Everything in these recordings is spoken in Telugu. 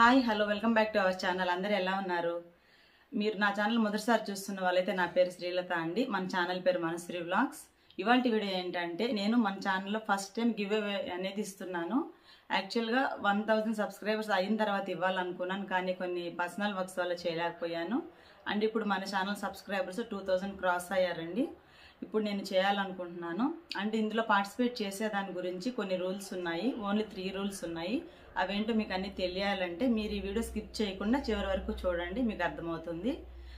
hi hello welcome back to our channel అందరు ఎలా ఉన్నారు మీరు నా ఛానల్ మొదటిసారి చూస్తున్న వాళ్ళైతే నా పేరు శ్రీలత అండి మన ఛానల్ పేరు మనశ్రీ వ్లాగ్స్ ఇవాళ వీడియో ఏంటంటే నేను మన ఛానల్లో ఫస్ట్ టైం గివ్ అవే అనేది ఇస్తున్నాను యాక్చువల్గా వన్ థౌజండ్ సబ్స్క్రైబర్స్ అయిన తర్వాత ఇవ్వాలనుకున్నాను కానీ కొన్ని పర్సనల్ వర్క్స్ వల్ల చేయలేకపోయాను అండ్ ఇప్పుడు మన channel subscribers two thousand cross అయ్యారండి ఇప్పుడు నేను చేయాలనుకుంటున్నాను అండ్ ఇందులో పార్టిసిపేట్ చేసే దాని గురించి కొన్ని రూల్స్ ఉన్నాయి ఓన్లీ త్రీ రూల్స్ ఉన్నాయి అవేంటో మీకు అన్ని తెలియాలంటే మీరు ఈ వీడియో స్కిప్ చేయకుండా చివరి వరకు చూడండి మీకు అర్థమవుతుంది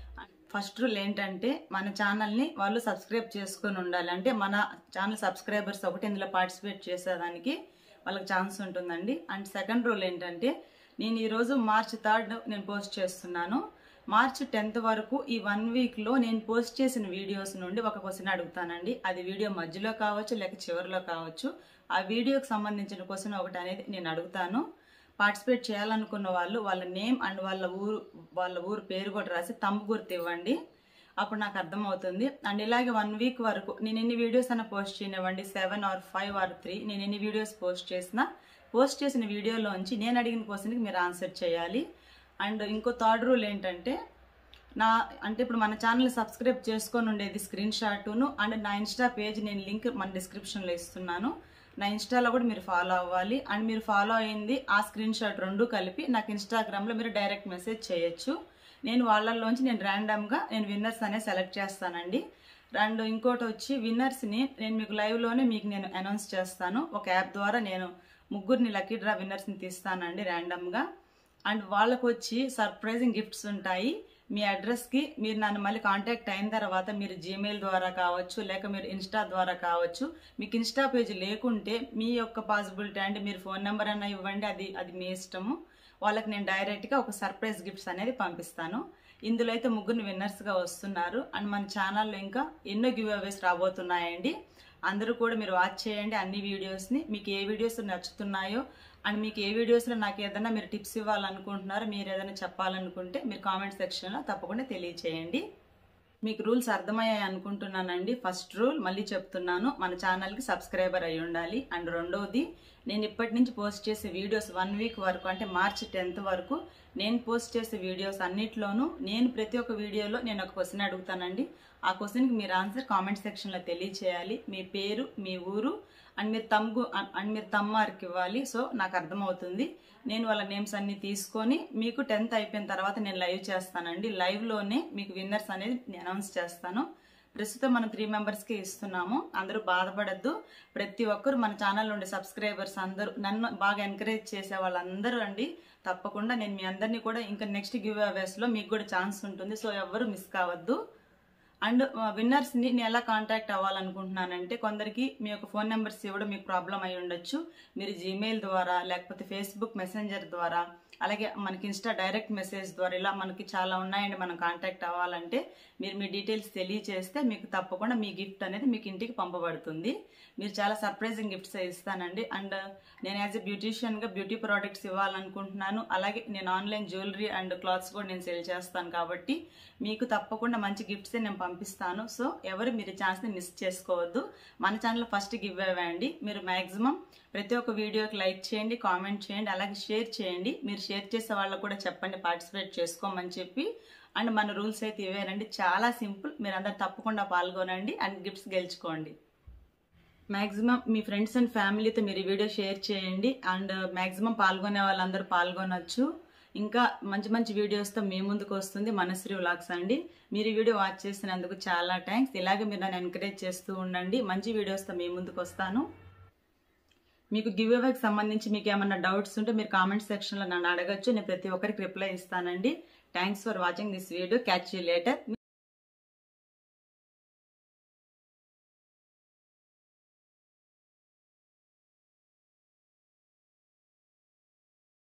ఫస్ట్ రూల్ ఏంటంటే మన ఛానల్ని వాళ్ళు సబ్స్క్రైబ్ చేసుకొని ఉండాలి అంటే మన ఛానల్ సబ్స్క్రైబర్స్ ఒకటి ఇందులో పార్టిసిపేట్ చేసేదానికి వాళ్ళకి ఛాన్స్ ఉంటుందండి అండ్ సెకండ్ రూల్ ఏంటంటే నేను ఈరోజు మార్చ్ థర్డ్ నేను పోస్ట్ చేస్తున్నాను మార్చ్ టెన్త్ వరకు ఈ వన్ వీక్లో నేను పోస్ట్ చేసిన వీడియోస్ నుండి ఒక క్వశ్చన్ అడుగుతానండి అది వీడియో మధ్యలో కావచ్చు లేక చివరిలో కావచ్చు ఆ వీడియోకి సంబంధించిన క్వశ్చన్ ఒకటి అనేది నేను అడుగుతాను పార్టిసిపేట్ చేయాలనుకున్న వాళ్ళు వాళ్ళ నేమ్ అండ్ వాళ్ళ ఊరు వాళ్ళ ఊరు పేరు కూడా రాసి తమ్ము గుర్తు ఇవ్వండి అప్పుడు నాకు అర్థమవుతుంది అండ్ ఇలాగే వన్ వీక్ వరకు నేను ఎన్ని వీడియోస్ అయినా పోస్ట్ చేయనివ్వండి seven or five or three నేను ఎన్ని వీడియోస్ పోస్ట్ చేసినా పోస్ట్ చేసిన వీడియోలోంచి నేను అడిగిన క్వశ్చన్కి మీరు ఆన్సర్ చేయాలి అండ్ ఇంకో థర్డ్ రూల్ ఏంటంటే నా అంటే ఇప్పుడు మన ఛానల్ సబ్స్క్రైబ్ చేసుకొని ఉండేది స్క్రీన్ షాటును అండ్ నా ఇన్స్టా పేజ్ నేను లింక్ మన డిస్క్రిప్షన్లో ఇస్తున్నాను నా ఇన్స్టాలో కూడా మీరు ఫాలో అవ్వాలి అండ్ మీరు ఫాలో అయింది ఆ స్క్రీన్ షాట్ రెండు కలిపి నాకు ఇన్స్టాగ్రామ్లో మీరు డైరెక్ట్ మెసేజ్ చేయొచ్చు నేను వాళ్ళల్లోంచి నేను ర్యాండమ్గా నేను విన్నర్స్ అనేది సెలెక్ట్ చేస్తానండి అండ్ ఇంకోటి వచ్చి విన్నర్స్ని నేను మీకు లైవ్లోనే మీకు నేను అనౌన్స్ చేస్తాను ఒక యాప్ ద్వారా నేను ముగ్గురిని లక్కీ డ్రా విన్నర్స్ని తీస్తానండి ర్యాండమ్గా అండ్ వాళ్ళకు వచ్చి సర్ప్రైజింగ్ గిఫ్ట్స్ ఉంటాయి మీ అడ్రస్కి మీరు నన్ను మళ్ళీ కాంటాక్ట్ అయిన తర్వాత మీరు జీమెయిల్ ద్వారా కావచ్చు లేక మీరు ఇన్స్టా ద్వారా కావచ్చు మీకు ఇన్స్టా పేజ్ లేకుంటే మీ యొక్క పాసిబిలిటీ అంటే మీరు ఫోన్ నెంబర్ అన్న ఇవ్వండి అది అది మీ ఇష్టము వాళ్ళకి నేను డైరెక్ట్గా ఒక సర్ప్రైజ్ గిఫ్ట్స్ అనేది పంపిస్తాను ఇందులో అయితే ముగ్గురు విన్నర్స్గా వస్తున్నారు అండ్ మన ఛానల్లో ఇంకా ఎన్నో గివ్ అవేస్ రాబోతున్నాయండి అందరూ కూడా మీరు వాచ్ చేయండి అన్ని వీడియోస్ని మీకు ఏ వీడియోస్ నచ్చుతున్నాయో అండ్ మీకు ఏ వీడియోస్లో నాకు ఏదైనా మీరు టిప్స్ ఇవ్వాలనుకుంటున్నారో మీరు ఏదైనా చెప్పాలనుకుంటే మీరు కామెంట్ సెక్షన్లో తప్పకుండా తెలియచేయండి మీకు రూల్స్ అర్థమయ్యాయి అనుకుంటున్నానండి ఫస్ట్ రూల్ మళ్ళీ చెప్తున్నాను మన ఛానల్కి సబ్స్క్రైబర్ అయి ఉండాలి అండ్ రెండోది నేను ఇప్పటి నుంచి పోస్ట్ చేసే వీడియోస్ వన్ వీక్ వరకు అంటే మార్చ్ టెన్త్ వరకు నేను పోస్ట్ చేసే వీడియోస్ అన్నిట్లోనూ నేను ప్రతి ఒక్క వీడియోలో నేను ఒక క్వశ్చన్ అడుగుతానండి ఆ క్వశ్చన్కి మీరు ఆన్సర్ కామెంట్ సెక్షన్లో తెలియచేయాలి మీ పేరు మీ ఊరు అండ్ మీరు తమ్గు అండ్ మీరు తమ్మార్కి ఇవ్వాలి సో నాకు అర్థమవుతుంది నేను వాళ్ళ నేమ్స్ అన్ని తీసుకొని మీకు టెన్త్ అయిపోయిన తర్వాత నేను లైవ్ చేస్తానండి లైవ్లోనే మీకు విన్నర్స్ అనేది అనౌన్స్ చేస్తాను ప్రస్తుతం మనం త్రీ మెంబర్స్కి ఇస్తున్నాము అందరూ బాధపడద్దు ప్రతి ఒక్కరు మన ఛానల్ ఉండే సబ్స్క్రైబర్స్ అందరూ నన్ను బాగా ఎంకరేజ్ చేసే వాళ్ళందరూ అండి తప్పకుండా నేను మీ అందరినీ కూడా ఇంకా నెక్స్ట్ గివ్ అవేస్లో మీకు కూడా ఛాన్స్ ఉంటుంది సో ఎవ్వరు మిస్ కావద్దు అండ్ విన్నర్స్ని నేను ఎలా కాంటాక్ట్ అవ్వాలనుకుంటున్నానంటే కొందరికి మీ యొక్క ఫోన్ నెంబర్స్ ఇవ్వడం మీకు ప్రాబ్లం అయి ఉండొచ్చు మీరు జీమెయిల్ ద్వారా లేకపోతే ఫేస్బుక్ మెసెంజర్ ద్వారా అలాగే మనకి ఇన్స్టా డైరెక్ట్ మెసేజ్ ద్వారా ఇలా మనకి చాలా ఉన్నాయండి మనం కాంటాక్ట్ అవ్వాలంటే మీరు మీ డీటెయిల్స్ తెలియచేస్తే మీకు తప్పకుండా మీ గిఫ్ట్ అనేది మీకు ఇంటికి పంపబడుతుంది మీరు చాలా సర్ప్రైజింగ్ గిఫ్ట్స్ ఇస్తానండి అండ్ నేను యాజ్ ఎ బ్యూటీషియన్గా బ్యూటీ ప్రోడక్ట్స్ ఇవ్వాలనుకుంటున్నాను అలాగే నేను ఆన్లైన్ జ్యువెలరీ అండ్ క్లాత్స్ కూడా నేను సెల్ చేస్తాను కాబట్టి మీకు తప్పకుండా మంచి గిఫ్ట్స్ నేను పంపిస్తాను సో ఎవరు మీరు ఛాన్స్ని మిస్ చేసుకోవద్దు మన ఛానల్ ఫస్ట్ గివ్ అండి మీరు మ్యాక్సిమం ప్రతి ఒక్క వీడియోకి లైక్ చేయండి కామెంట్ చేయండి అలాగే షేర్ చేయండి మీరు షేర్ చేసే వాళ్ళకు కూడా చెప్పండి పార్టిసిపేట్ చేసుకోమని చెప్పి అండ్ మన రూల్స్ అయితే ఇవేనండి చాలా సింపుల్ మీరు అందరు తప్పకుండా పాల్గొనండి అండ్ గిఫ్ట్స్ గెలుచుకోండి మ్యాక్సిమం మీ ఫ్రెండ్స్ అండ్ ఫ్యామిలీతో మీరు ఈ వీడియో షేర్ చేయండి అండ్ మ్యాక్సిమం పాల్గొనే వాళ్ళందరూ పాల్గొనొచ్చు ఇంకా మంచి మంచి వీడియోస్తో మీ ముందుకు వస్తుంది మనశ్రీ వ్లాగ్స్ అండి మీరు ఈ వీడియో వాచ్ చేసినందుకు చాలా థ్యాంక్స్ ఇలాగే మీరు నన్ను ఎంకరేజ్ చేస్తూ ఉండండి మంచి వీడియోస్తో మీ ముందుకు వస్తాను మీకు గివ్ అవేకి సంబంధించి మీకు ఏమన్నా డౌట్స్ ఉంటే మీరు కామెంట్ సెక్షన్లో నన్ను అడగచ్చు నేను ప్రతి ఒక్కరికి రిప్లై ఇస్తానండి thanks for watching this video catch you later